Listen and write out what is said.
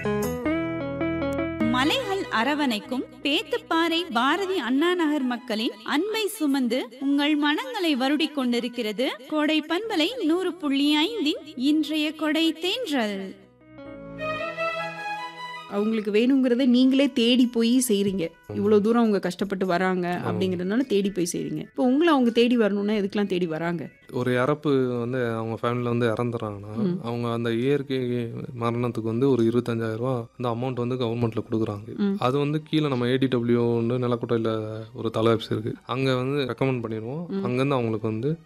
மலைகள் அரவணைக்கும் பேத்துப்பாறை பாரதி அண்ணா நகர் மக்களின் அன்பை சுமந்து உங்கள் மனங்களை வருடிக் கொண்டிருக்கிறது கோடை பண்பலை நூறு புள்ளி ஐந்தின் இன்றைய கொடை தேன்றல் அவங்களுக்கு வேணுங்கிறத நீங்களே தேடி போய் செய்றீங்க இவ்வளோ தூரம் அவங்க கஷ்டப்பட்டு வராங்க அப்படிங்கிறதுனால தேடி போய் செய்றீங்க இப்போ உங்களை அவங்க தேடி வரணும்னா எதுக்கெல்லாம் தேடி வராங்க ஒரு இறப்பு வந்து அவங்க ஃபேமிலியில் வந்து இறந்துறாங்கன்னா ம். அவங்க அந்த இயற்கை மரணத்துக்கு வந்து ஒரு இருபத்தஞ்சாயிரம் ரூபா அந்த அமௌண்ட் வந்து கவர்மெண்ட்ல கொடுக்குறாங்க ம். அது வந்து கீழே நம்ம ஏடிடபிள்யூன்னு நிலக்கோட்டையில் ஒரு தலை ஆஃபீஸ் இருக்கு அங்கே வந்து ரெக்கமெண்ட் பண்ணிடுவோம் ம். அங்கேருந்து அவங்களுக்கு வந்து